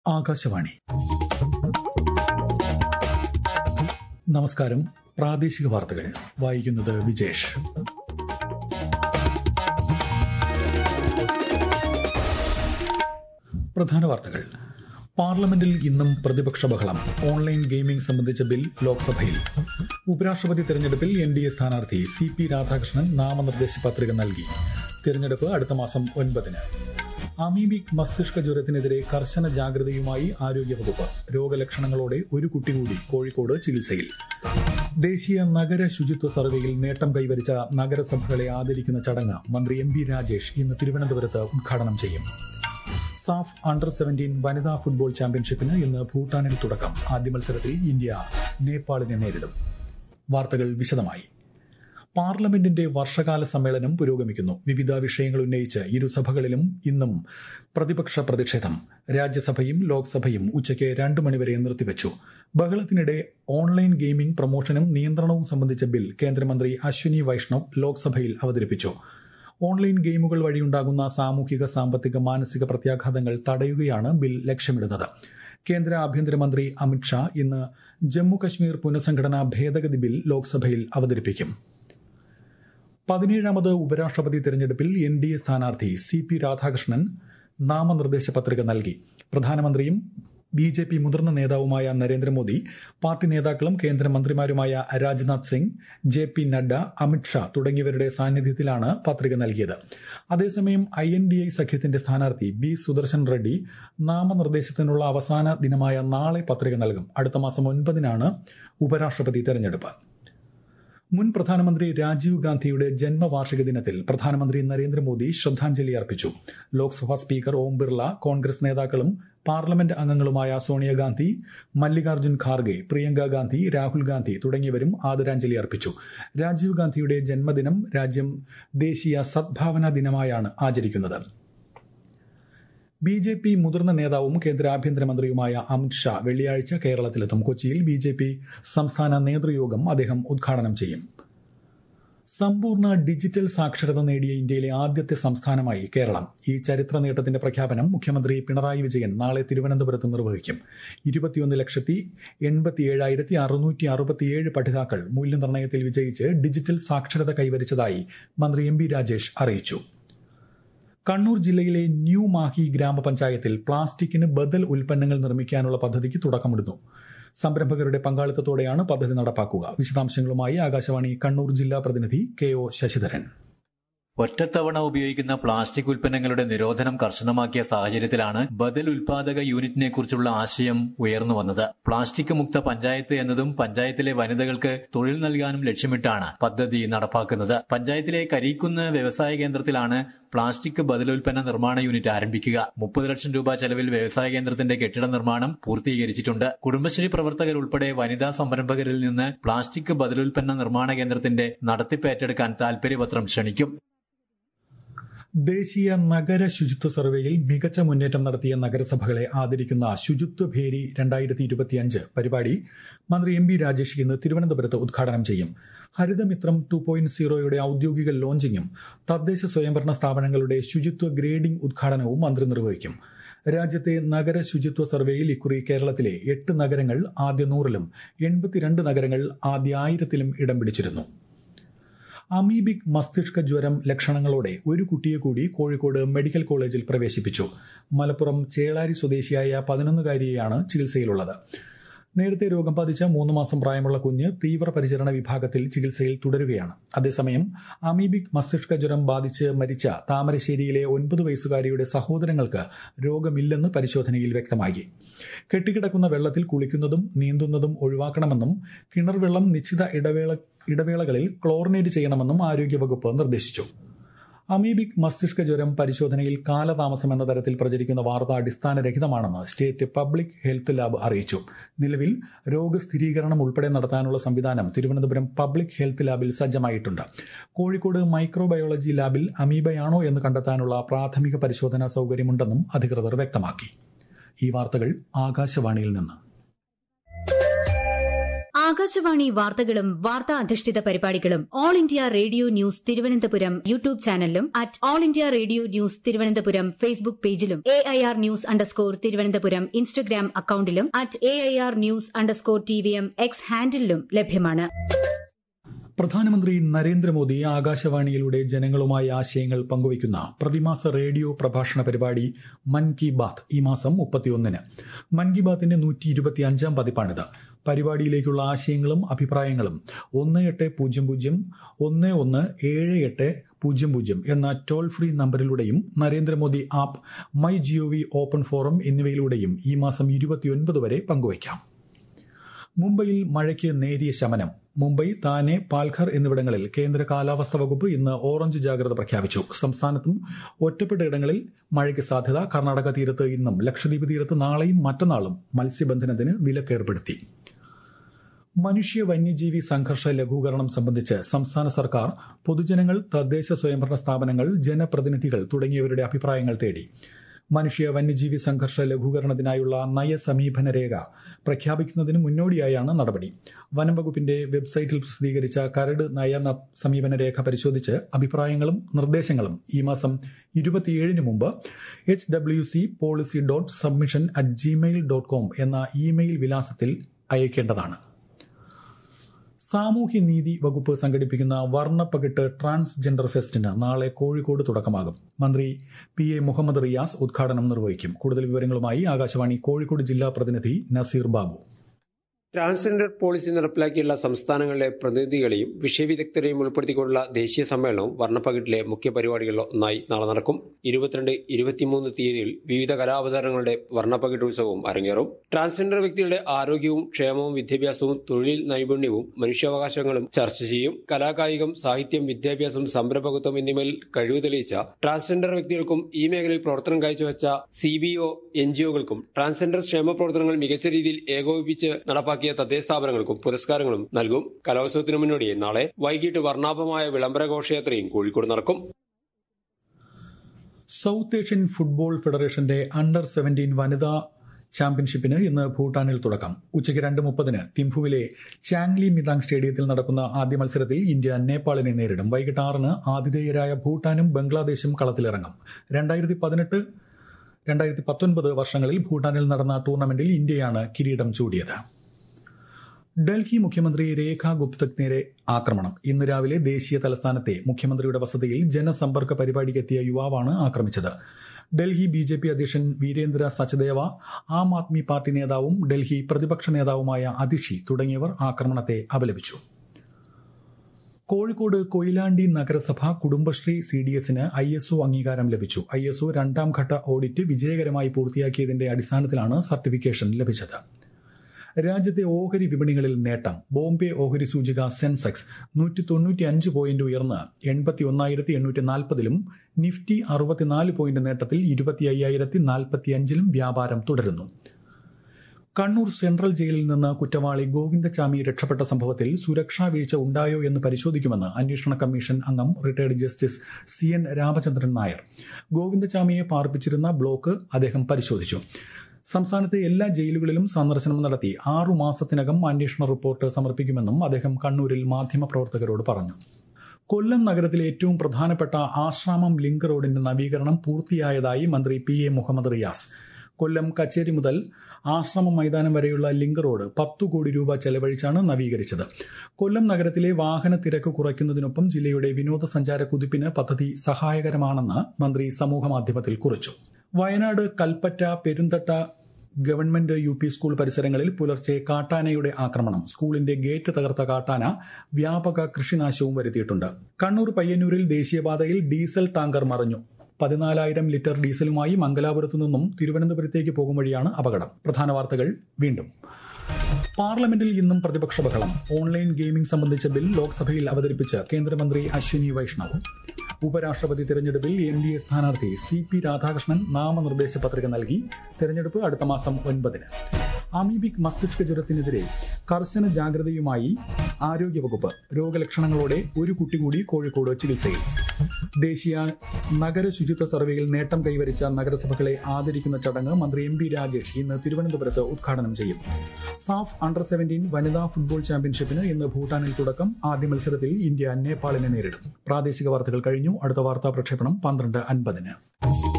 ആകാശവാണി നമസ്കാരം പ്രാദേശിക വാർത്തകൾ വായിക്കുന്നത് വിജേഷ് പ്രധാന വാർത്തകൾ പാർലമെന്റിൽ ഇന്നും പ്രതിപക്ഷ ബഹളം ഓൺലൈൻ ഗെയിമിംഗ് സംബന്ധിച്ച ബിൽ ലോക്സഭയിൽ ഉപരാഷ്ട്രപതി തെരഞ്ഞെടുപ്പിൽ എൻ ഡി എ സ്ഥാനാർത്ഥി സി പി രാധാകൃഷ്ണൻ നാമനിർദ്ദേശ പത്രിക നൽകി തെരഞ്ഞെടുപ്പ് അടുത്ത മാസം ഒൻപതിന് അമീബിക് മസ്തിഷ്ക ജ്വരത്തിനെതിരെ കർശന ജാഗ്രതയുമായി ആരോഗ്യവകുപ്പ് രോഗലക്ഷണങ്ങളോടെ ഒരു കുട്ടി കൂടി കോഴിക്കോട് ചികിത്സയിൽ ദേശീയ നഗര ശുചിത്വ സർവേയിൽ നേട്ടം കൈവരിച്ച നഗരസഭകളെ ആദരിക്കുന്ന ചടങ്ങ് മന്ത്രി എം പി രാജേഷ് ഇന്ന് തിരുവനന്തപുരത്ത് ഉദ്ഘാടനം ചെയ്യും സാഫ് അണ്ടർ സെവന്റീൻ വനിതാ ഫുട്ബോൾ ചാമ്പ്യൻഷിപ്പിന് ഇന്ന് ഭൂട്ടാനിൽ തുടക്കം ആദ്യ മത്സരത്തിൽ ഇന്ത്യ നേപ്പാളിനെ നേരിടും വാർത്തകൾ വിശദമായി പാർലമെന്റിന്റെ വർഷകാല സമ്മേളനം പുരോഗമിക്കുന്നു വിവിധ വിഷയങ്ങൾ ഉന്നയിച്ച് ഇരുസഭകളിലും ഇന്നും പ്രതിപക്ഷ പ്രതിഷേധം രാജ്യസഭയും ലോക്സഭയും ഉച്ചയ്ക്ക് രണ്ടു മണിവരെ നിർത്തിവച്ചു ബഹളത്തിനിടെ ഓൺലൈൻ ഗെയിമിംഗ് പ്രൊമോഷനും നിയന്ത്രണവും സംബന്ധിച്ച ബിൽ കേന്ദ്രമന്ത്രി അശ്വിനി വൈഷ്ണവ് ലോക്സഭയിൽ അവതരിപ്പിച്ചു ഓൺലൈൻ ഗെയിമുകൾ വഴിയുണ്ടാകുന്ന സാമൂഹിക സാമ്പത്തിക മാനസിക പ്രത്യാഘാതങ്ങൾ തടയുകയാണ് ബിൽ ലക്ഷ്യമിടുന്നത് കേന്ദ്ര ആഭ്യന്തരമന്ത്രി അമിത്ഷാ ഇന്ന് ജമ്മു കശ്മീർ പുനഃസംഘടനാ ഭേദഗതി ബിൽ ലോക്സഭയിൽ അവതരിപ്പിക്കും പതിനേഴാമത് ഉപരാഷ്ട്രപതി തെരഞ്ഞെടുപ്പിൽ എൻ ഡി എ സ്ഥാനാർത്ഥി സി പി രാധാകൃഷ്ണൻ നാമനിർദ്ദേശ പത്രിക നൽകി പ്രധാനമന്ത്രിയും ബി ജെ പി മുതിർന്ന നേതാവുമായ നരേന്ദ്രമോദി പാർട്ടി നേതാക്കളും കേന്ദ്രമന്ത്രിമാരുമായ രാജ്നാഥ് സിംഗ് ജെ പി നഡ്ഡ അമിത്ഷാ തുടങ്ങിയവരുടെ സാന്നിധ്യത്തിലാണ് പത്രിക നൽകിയത് അതേസമയം ഐ എൻ ഡി ഐ സഖ്യത്തിന്റെ സ്ഥാനാർത്ഥി ബി സുദർശൻ റെഡ്ഡി നാമനിർദ്ദേശത്തിനുള്ള അവസാന ദിനമായ നാളെ പത്രിക നൽകും അടുത്ത മാസം ഒൻപതിനാണ് ഉപരാഷ്ട്രപതി തെരഞ്ഞെടുപ്പ് മുൻ പ്രധാനമന്ത്രി രാജീവ് ഗാന്ധിയുടെ ജന്മവാർഷിക ദിനത്തിൽ പ്രധാനമന്ത്രി നരേന്ദ്രമോദി ശ്രദ്ധാഞ്ജലി അർപ്പിച്ചു ലോക്സഭാ സ്പീക്കർ ഓം ബിർള കോൺഗ്രസ് നേതാക്കളും പാർലമെന്റ് അംഗങ്ങളുമായ സോണിയാഗാന്ധി മല്ലികാർജ്ജുൻ ഖാർഗെ പ്രിയങ്ക ഗാന്ധി രാഹുൽ ഗാന്ധി തുടങ്ങിയവരും ആദരാഞ്ജലി അർപ്പിച്ചു രാജീവ് ഗാന്ധിയുടെ ജന്മദിനം രാജ്യം ദേശീയ സദ്ഭാവന ദിനമായാണ് ആചരിക്കുന്നത് ബി ജെ പി മുതിർന്ന നേതാവും കേന്ദ്ര ആഭ്യന്തരമന്ത്രിയുമായ അമിത്ഷാ വെള്ളിയാഴ്ച കേരളത്തിലെത്തും കൊച്ചിയിൽ ബി ജെ പി സംസ്ഥാന നേതൃയോഗം അദ്ദേഹം ഉദ്ഘാടനം ചെയ്യും സമ്പൂർണ്ണ ഡിജിറ്റൽ സാക്ഷരത നേടിയ ഇന്ത്യയിലെ ആദ്യത്തെ സംസ്ഥാനമായി കേരളം ഈ ചരിത്ര നേട്ടത്തിന്റെ പ്രഖ്യാപനം മുഖ്യമന്ത്രി പിണറായി വിജയൻ നാളെ തിരുവനന്തപുരത്ത് നിർവഹിക്കും ഇരുപത്തിയൊന്ന് ലക്ഷത്തി എൺപത്തിയേഴായിരത്തി അറുന്നൂറ്റി അറുപത്തിയേഴ് പഠിതാക്കൾ മൂല്യനിർണ്ണയത്തിൽ വിജയിച്ച് ഡിജിറ്റൽ സാക്ഷരത കൈവരിച്ചതായി മന്ത്രി എം ബി രാജേഷ് അറിയിച്ചു കണ്ണൂർ ജില്ലയിലെ ന്യൂ മാഹി ഗ്രാമപഞ്ചായത്തിൽ പ്ലാസ്റ്റിക്കിന് ബദൽ ഉൽപ്പന്നങ്ങൾ നിർമ്മിക്കാനുള്ള പദ്ധതിക്ക് തുടക്കമിടുന്നു സംരംഭകരുടെ പങ്കാളിത്തത്തോടെയാണ് പദ്ധതി നടപ്പാക്കുക വിശദാംശങ്ങളുമായി ആകാശവാണി കണ്ണൂർ ജില്ലാ പ്രതിനിധി കെ ഒ ശശിധരൻ ഒറ്റത്തവണ ഉപയോഗിക്കുന്ന പ്ലാസ്റ്റിക് ഉൽപ്പന്നങ്ങളുടെ നിരോധനം കർശനമാക്കിയ സാഹചര്യത്തിലാണ് ബദൽ ഉൽപാദക യൂണിറ്റിനെ കുറിച്ചുള്ള ആശയം ഉയർന്നു വന്നത് പ്ലാസ്റ്റിക് മുക്ത പഞ്ചായത്ത് എന്നതും പഞ്ചായത്തിലെ വനിതകൾക്ക് തൊഴിൽ നൽകാനും ലക്ഷ്യമിട്ടാണ് പദ്ധതി നടപ്പാക്കുന്നത് പഞ്ചായത്തിലെ കരിക്കുന്ന് വ്യവസായ കേന്ദ്രത്തിലാണ് പ്ലാസ്റ്റിക് ബദലുൽപ്പന്ന നിർമ്മാണ യൂണിറ്റ് ആരംഭിക്കുക മുപ്പത് ലക്ഷം രൂപ ചെലവിൽ വ്യവസായ കേന്ദ്രത്തിന്റെ കെട്ടിട നിർമ്മാണം പൂർത്തീകരിച്ചിട്ടുണ്ട് കുടുംബശ്രീ പ്രവർത്തകർ ഉൾപ്പെടെ വനിതാ സംരംഭകരിൽ നിന്ന് പ്ലാസ്റ്റിക് ബദലുൽപ്പന്ന നിർമ്മാണ കേന്ദ്രത്തിന്റെ നടത്തിപ്പ് ഏറ്റെടുക്കാൻ താൽപര്യപത്രം ക്ഷണിക്കും ദേശീയ നഗര ശുചിത്വ സർവേയിൽ മികച്ച മുന്നേറ്റം നടത്തിയ നഗരസഭകളെ ആദരിക്കുന്ന ശുചിത്വ ഭേരി രണ്ടായിരത്തി ഇരുപത്തിയഞ്ച് പരിപാടി മന്ത്രി എം ബി രാജേഷ് ഇന്ന് തിരുവനന്തപുരത്ത് ഉദ്ഘാടനം ചെയ്യും ഹരിതമിത്രം ടു പോയിന്റ് സീറോയുടെ ഔദ്യോഗിക ലോഞ്ചിങ്ങും തദ്ദേശ സ്വയംഭരണ സ്ഥാപനങ്ങളുടെ ശുചിത്വ ഗ്രേഡിംഗ് ഉദ്ഘാടനവും മന്ത്രി നിർവഹിക്കും രാജ്യത്തെ നഗര ശുചിത്വ സർവേയിൽ ഇക്കുറി കേരളത്തിലെ എട്ട് നഗരങ്ങൾ ആദ്യ നൂറിലും എൺപത്തിരണ്ട് നഗരങ്ങൾ ആദ്യ ആയിരത്തിലും ഇടം പിടിച്ചിരുന്നു അമീബിക് മസ്തിഷ്ക ജ്വരം ലക്ഷണങ്ങളോടെ ഒരു കുട്ടിയെ കൂടി കോഴിക്കോട് മെഡിക്കൽ കോളേജിൽ പ്രവേശിപ്പിച്ചു മലപ്പുറം ചേളാരി സ്വദേശിയായ പതിനൊന്നുകാരിയെയാണ് ചികിത്സയിലുള്ളത് നേരത്തെ രോഗം ബാധിച്ച മൂന്ന് മാസം പ്രായമുള്ള കുഞ്ഞ് തീവ്രപരിചരണ വിഭാഗത്തിൽ ചികിത്സയിൽ തുടരുകയാണ് അതേസമയം അമീബിക് മസ്തിഷ്ക ജ്വരം ബാധിച്ച് മരിച്ച താമരശ്ശേരിയിലെ ഒൻപത് വയസ്സുകാരിയുടെ സഹോദരങ്ങൾക്ക് രോഗമില്ലെന്ന് പരിശോധനയിൽ വ്യക്തമാക്കി കെട്ടിക്കിടക്കുന്ന വെള്ളത്തിൽ കുളിക്കുന്നതും നീന്തുന്നതും ഒഴിവാക്കണമെന്നും കിണർ വെള്ളം നിശ്ചിത ഇടവേള ഇടവേളകളിൽ ക്ലോറിനേറ്റ് ചെയ്യണമെന്നും ആരോഗ്യവകുപ്പ് നിർദ്ദേശിച്ചു അമീബിക് മസ്തിഷ്ക ജ്വരം പരിശോധനയിൽ കാലതാമസം എന്ന തരത്തിൽ പ്രചരിക്കുന്ന വാർത്ത അടിസ്ഥാനരഹിതമാണെന്ന് സ്റ്റേറ്റ് പബ്ലിക് ഹെൽത്ത് ലാബ് അറിയിച്ചു നിലവിൽ രോഗസ്ഥിരീകരണം ഉൾപ്പെടെ നടത്താനുള്ള സംവിധാനം തിരുവനന്തപുരം പബ്ലിക് ഹെൽത്ത് ലാബിൽ സജ്ജമായിട്ടുണ്ട് കോഴിക്കോട് മൈക്രോബയോളജി ലാബിൽ അമീബയാണോ എന്ന് കണ്ടെത്താനുള്ള പ്രാഥമിക പരിശോധനാ സൗകര്യമുണ്ടെന്നും അധികൃതർ വ്യക്തമാക്കി ഈ വാർത്തകൾ ആകാശവാണിയിൽ നിന്ന് ആകാശവാണി വാർത്തകളും വാർത്താ അധിഷ്ഠിത പരിപാടികളും all India radio news Thiruvananthapuram YouTube ചാനലിലും at all India radio news Thiruvananthapuram Facebook പേജിലും A I R news underscore Thiruvananthapuram Instagram അക്കൌണ്ടിലും at A I R news underscore T V M X ഹാൻഡിലും ലഭ്യമാണ് പ്രധാനമന്ത്രി നരേന്ദ്രമോദി ആകാശവാണിയിലൂടെ ജനങ്ങളുമായി ആശയങ്ങൾ പങ്കുവയ്ക്കുന്ന പ്രതിമാസ റേഡിയോ പ്രഭാഷണ പരിപാടി മൻ കി ബാത്ത് ഈ മാസം മുപ്പത്തിയൊന്നിന് മൻ കി ബാത്തിന്റെ നൂറ്റി ഇരുപത്തിയഞ്ചാം പതിപ്പാണിത് പരിപാടിയിലേക്കുള്ള ആശയങ്ങളും അഭിപ്രായങ്ങളും ഒന്ന് എട്ട് പൂജ്യം പൂജ്യം ഒന്ന് ഒന്ന് ഏഴ് എട്ട് പൂജ്യം പൂജ്യം എന്ന ടോൾ ഫ്രീ നമ്പറിലൂടെയും Narendra Modi app my G O V open forum എന്നിവയിലൂടെയും ഈ മാസം ഇരുപത്തിയൊൻപത് വരെ പങ്കുവയ്ക്കാം മുംബൈയിൽ മഴയ്ക്ക് നേരിയ ശമനം മുംബൈ താനെ പാൽഘർ എന്നിവിടങ്ങളിൽ കേന്ദ്ര കാലാവസ്ഥാ വകുപ്പ് ഇന്ന് ഓറഞ്ച് ജാഗ്രത പ്രഖ്യാപിച്ചു സംസ്ഥാനത്തും ഒറ്റപ്പെട്ട ഇടങ്ങളിൽ മഴയ്ക്ക് സാധ്യത കർണാടക തീരത്ത് ഇന്നും ലക്ഷദ്വീപ് തീരത്ത് നാളെയും മറ്റന്നാളും മത്സ്യബന്ധനത്തിന് വിലക്കേർപ്പെടുത്തി മനുഷ്യ വന്യജീവി സംഘർഷ ലഘൂകരണം സംബന്ധിച്ച് സംസ്ഥാന സർക്കാർ പൊതുജനങ്ങൾ തദ്ദേശ സ്വയംഭരണ സ്ഥാപനങ്ങൾ ജനപ്രതിനിധികൾ തുടങ്ങിയവരുടെ അഭിപ്രായങ്ങൾ തേടി മനുഷ്യ വന്യജീവി സംഘർഷ ലഘൂകരണത്തിനായുള്ള നയസമീപന രേഖ പ്രഖ്യാപിക്കുന്നതിന് മുന്നോടിയായാണ് നടപടി വനം വകുപ്പിന്റെ വെബ്സൈറ്റിൽ പ്രസിദ്ധീകരിച്ച കരട് നയ സമീപന രേഖ പരിശോധിച്ച് അഭിപ്രായങ്ങളും നിർദ്ദേശങ്ങളും ഈ മാസം ഇരുപത്തിയേഴിന് മുമ്പ് H W C policy dot submission at Gmail dot com എന്ന ഇമെയിൽ വിലാസത്തിൽ അയക്കേണ്ടതാണ് സാമൂഹ്യനീതി വകുപ്പ് സംഘടിപ്പിക്കുന്ന വർണ്ണപ്പകിട്ട് ട്രാൻസ്ജെൻഡർ ഫെസ്റ്റിന് നാളെ കോഴിക്കോട് തുടക്കമാകും മന്ത്രി പി എ മുഹമ്മദ് റിയാസ് ഉദ്ഘാടനം നിർവഹിക്കും കൂടുതൽ വിവരങ്ങളുമായി ആകാശവാണി കോഴിക്കോട് ജില്ലാ പ്രതിനിധി നസീർ ബാബു ട്രാൻസ്ജെൻഡർ പോളിസി നടപ്പിലാക്കിയുള്ള സംസ്ഥാനങ്ങളിലെ പ്രതിനിധികളെയും വിഷയവിദഗ്ധരെയും ഉൾപ്പെടുത്തിക്കൊണ്ടുള്ള ദേശീയ സമ്മേളനവും വർണ്ണപ്പകിട്ടിലെ മുഖ്യ പരിപാടികളിൽ ഒന്നായി നാളെ നടക്കും ഇരുപത്തിരണ്ട് ഇരുപത്തിമൂന്ന് തീയതിയിൽ വിവിധ കലാവതാരങ്ങളുടെ വർണ്ണപ്പകിട്ട് ഉത്സവവും അരങ്ങേറും ട്രാൻസ്ജെൻഡർ വ്യക്തികളുടെ ആരോഗ്യവും ക്ഷേമവും വിദ്യാഭ്യാസവും തൊഴിൽ നൈപുണ്യവും മനുഷ്യാവകാശങ്ങളും ചർച്ച ചെയ്യും കലാകായികം സാഹിത്യം വിദ്യാഭ്യാസം സംരംഭകത്വം എന്നിവയിൽ കഴിവ് തെളിയിച്ച ട്രാൻസ്ജെൻഡർ വ്യക്തികൾക്കും ഈ മേഖലയിൽ പ്രവർത്തനം കാഴ്ചവെച്ച സി ബി ഒ എൻ ജിഒകൾക്കും ട്രാൻസ്ജെൻഡർ ക്ഷേമ പ്രവർത്തനങ്ങൾ മികച്ച രീതിയിൽ ഏകോപിപ്പിച്ച് നടപ്പാക്കി നടപ്പാക്കിയ തദ്ദേശ സ്ഥാപനങ്ങൾക്കും പുരസ്കാരങ്ങളും നൽകും കലോത്സവത്തിനു മുന്നോടിയായി നാളെ വൈകിട്ട് വർണ്ണാഭമായ വിളംബര ഘോഷയാത്രയും കോഴിക്കോട് നടക്കും സൌത്ത് ഏഷ്യൻ ഫുട്ബോൾ ഫെഡറേഷന്റെ അണ്ടർ സെവന്റീൻ വനിതാ ചാമ്പ്യൻഷിപ്പിന് ഇന്ന് ഭൂട്ടാനിൽ തുടക്കം ഉച്ചയ്ക്ക് രണ്ട് മുപ്പതിന് തിംഫുവിലെ ചാങ്ലി മിതാങ് സ്റ്റേഡിയത്തിൽ നടക്കുന്ന ആദ്യ മത്സരത്തിൽ ഇന്ത്യ നേപ്പാളിനെ നേരിടും വൈകിട്ട് ആറിന് ആതിഥേയരായ ഭൂട്ടാനും ബംഗ്ലാദേശും കളത്തിലിറങ്ങും രണ്ടായിരത്തി പതിനെട്ട് രണ്ടായിരത്തി പത്തൊൻപത് വർഷങ്ങളിൽ ഭൂട്ടാനിൽ നടന്ന ടൂർണമെന്റിൽ ഇന്ത്യയാണ് കിരീടം ചൂടിയത് ഡൽഹി മുഖ്യമന്ത്രി രേഖ ഗുപ്തക്ക് നേരെ ആക്രമണം ഇന്ന് രാവിലെ ദേശീയ തലസ്ഥാനത്തെ മുഖ്യമന്ത്രിയുടെ വസതിയിൽ ജനസമ്പർക്ക പരിപാടിക്കെത്തിയ യുവാവാണ് ആക്രമിച്ചത് ഡൽഹി ബി ജെ പി അധ്യക്ഷൻ വീരേന്ദ്ര സച്ദേവ ആം ആദ്മി പാർട്ടി നേതാവും ഡൽഹി പ്രതിപക്ഷ നേതാവുമായ അതിഷി തുടങ്ങിയവർ ആക്രമണത്തെ അപലപിച്ചു കോഴിക്കോട് കൊയിലാണ്ടി നഗരസഭ കുടുംബശ്രീ സി ഡി എസിന് ഐ എസ് ഒ അംഗീകാരം ലഭിച്ചു ഐ എസ് ഒ രണ്ടാം ഘട്ട ഓഡിറ്റ് വിജയകരമായി പൂർത്തിയാക്കിയതിന്റെ അടിസ്ഥാനത്തിലാണ് സർട്ടിഫിക്കേഷൻ ലഭിച്ചത് രാജ്യത്തെ ഓഹരി വിപണികളിൽ നേട്ടം ബോംബെ ഓഹരി സൂചിക സെൻസെക്സ് നൂറ്റി തൊണ്ണൂറ്റി അഞ്ച് പോയിന്റ് ഉയർന്ന് എൺപത്തി ഒന്നായിരത്തി എണ്ണൂറ്റി നാൽപ്പതിലും നിഫ്റ്റി അറുപത്തിനാല് പോയിന്റ് നേട്ടത്തിൽ ഇരുപത്തി അയ്യായിരത്തി നാൽപ്പത്തി അഞ്ചിലും വ്യാപാരം തുടരുന്നു കണ്ണൂർ സെൻട്രൽ ജയിലിൽ നിന്ന് കുറ്റവാളി ഗോവിന്ദചാമി രക്ഷപ്പെട്ട സംഭവത്തിൽ സുരക്ഷാ വീഴ്ച ഉണ്ടായോ എന്ന് പരിശോധിക്കുമെന്ന് അന്വേഷണ കമ്മീഷൻ അംഗം retired justice C N Ramachandran Nair ഗോവിന്ദചാമിയെ പാർപ്പിച്ചിരുന്ന ബ്ലോക്ക് അദ്ദേഹം പരിശോധിച്ചു സംസ്ഥാനത്തെ എല്ലാ ജയിലുകളിലും സന്ദർശനം നടത്തി ആറു മാസത്തിനകം അന്വേഷണ റിപ്പോർട്ട് സമർപ്പിക്കുമെന്നും അദ്ദേഹം കണ്ണൂരിൽ മാധ്യമപ്രവർത്തകരോട് പറഞ്ഞു കൊല്ലം നഗരത്തിലെ ഏറ്റവും പ്രധാനപ്പെട്ട ആശ്രാമം ലിങ്ക് റോഡിന്റെ നവീകരണം പൂർത്തിയായതായി മന്ത്രി പി എ മുഹമ്മദ് റിയാസ് കൊല്ലം കച്ചേരി മുതൽ ആശ്രമം മൈതാനം വരെയുള്ള ലിങ്ക് റോഡ് പത്തു കോടി രൂപ ചെലവഴിച്ചാണ് നവീകരിച്ചത് കൊല്ലം നഗരത്തിലെ വാഹന തിരക്ക് കുറയ്ക്കുന്നതിനൊപ്പം ജില്ലയുടെ വിനോദസഞ്ചാര കുതിപ്പിന് പദ്ധതി സഹായകരമാണെന്ന് മന്ത്രി സമൂഹമാധ്യമത്തിൽ കുറിച്ചു Wayanad Kalpetta Perunthatta government U P school പരിസരങ്ങളിൽ പുലർച്ചെ കാട്ടാനയുടെ ആക്രമണം സ്കൂളിന്റെ ഗേറ്റ് തകർത്ത കാട്ടാന വ്യാപക കൃഷിനാശവും വരുത്തിയിട്ടുണ്ട് കണ്ണൂർ പയ്യന്നൂരിൽ ദേശീയപാതയിൽ ഡീസൽ ടാങ്കർ മറിഞ്ഞു പതിനാലായിരം ലിറ്റർ ഡീസലുമായി മംഗലാപുരത്തു നിന്നും തിരുവനന്തപുരത്തേക്ക് പോകും വഴിയാണ് അപകടം പ്രധാന വാർത്തകൾ വീണ്ടും പാർലമെന്റിൽ ഇന്നും പ്രതിപക്ഷ ബഹളം ഓൺലൈൻ ഗെയിമിംഗ് സംബന്ധിച്ച ബിൽ ലോക്സഭയിൽ അവതരിപ്പിച്ച് കേന്ദ്രമന്ത്രി അശ്വിനി വൈഷ്ണവ് ഉപരാഷ്ട്രപതി തെരഞ്ഞെടുപ്പിൽ എൻ ഡി എ സ്ഥാനാർത്ഥി സി പി രാധാകൃഷ്ണൻ നാമനിർദ്ദേശ പത്രിക നൽകി തെരഞ്ഞെടുപ്പ് അടുത്ത മാസം ഒൻപതിന് അമീബിക് മസ്തിഷ്ക ജ്വരത്തിനെതിരെ കർശന ജാഗ്രതയുമായി ആരോഗ്യവകുപ്പ് രോഗലക്ഷണങ്ങളോടെ ഒരു കുട്ടി കൂടി കോഴിക്കോട് ചികിത്സയിൽ ദേശീയ നഗര ശുചിത്വ സർവേയിൽ നേട്ടം കൈവരിച്ച നഗരസഭകളെ ആദരിക്കുന്ന ചടങ്ങ് മന്ത്രി എം പി രാജേഷ് ഇന്ന് തിരുവനന്തപുരത്ത് ഉദ്ഘാടനം ചെയ്യും സാഫ് അണ്ടർ സെവന്റീൻ വനിതാ ഫുട്ബോൾ ചാമ്പ്യൻഷിപ്പിന് ഇന്ന് ഭൂട്ടാനിൽ തുടക്കം ആദ്യ മത്സരത്തിൽ ഇന്ത്യ നേപ്പാളിനെ നേരിടും പ്രാദേശിക വാർത്തകൾ കഴിഞ്ഞു അടുത്ത വാർത്താ പ്രക്ഷേപണം പന്ത്രണ്ട് അൻപതിന്